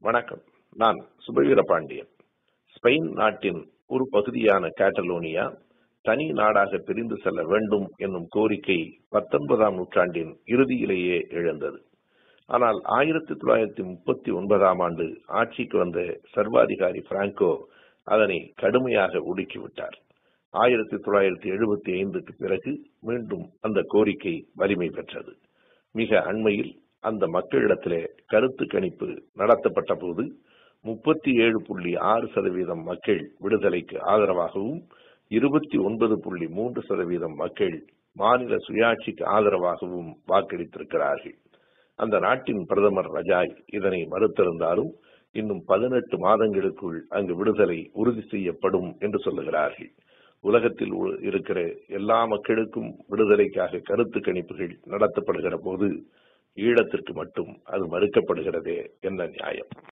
வணக்கம் நான் சுபவீர பாண்டியன் ஸ்பெயின் நாட்டின் ஒரு பகுதியான கேட்டலோனியா தனி நாடாக பிரிந்து செல்ல வேண்டும் என்னும் கோரிக்கை பத்தொன்பதாம் நூற்றாண்டின் இறுதியிலேயே எழுந்தது ஆனால் ஆயிரத்தி தொள்ளாயிரத்தி முப்பத்தி ஒன்பதாம் ஆண்டு ஆட்சிக்கு வந்த சர்வாதிகாரி பிராங்கோ அதனை கடுமையாக ஒடுக்கிவிட்டார் ஆயிரத்தி தொள்ளாயிரத்தி எழுபத்தி ஐந்துக்கு பிறகு மீண்டும் அந்த கோரிக்கை வலிமை பெற்றது மிக அண்மையில் அந்த மக்களிடத்திலே கருத்து கணிப்பு நடத்தப்பட்ட போது முப்பத்தி ஏழு புள்ளி ஆறு சதவீதம் மக்கள் விடுதலைக்கு ஆதரவாகவும் இருபத்தி ஒன்பது புள்ளி மூன்று சதவீதம் மக்கள் மாநில சுயாட்சிக்கு ஆதரவாகவும் வாக்களித்திருக்கிறார்கள் அந்த நாட்டின் பிரதமர் ரஜாய் இதனை மறுத்திருந்தாலும் இன்னும் பதினெட்டு மாதங்களுக்குள் அங்கு விடுதலை உறுதி செய்யப்படும் என்று சொல்லுகிறார்கள் உலகத்தில் இருக்கிற எல்லா மக்களுக்கும் விடுதலைக்காக கருத்து கணிப்புகள் நடத்தப்படுகிற போது ஈழத்திற்கு மட்டும் அது மறுக்கப்படுகிறதே என்ன நியாயம்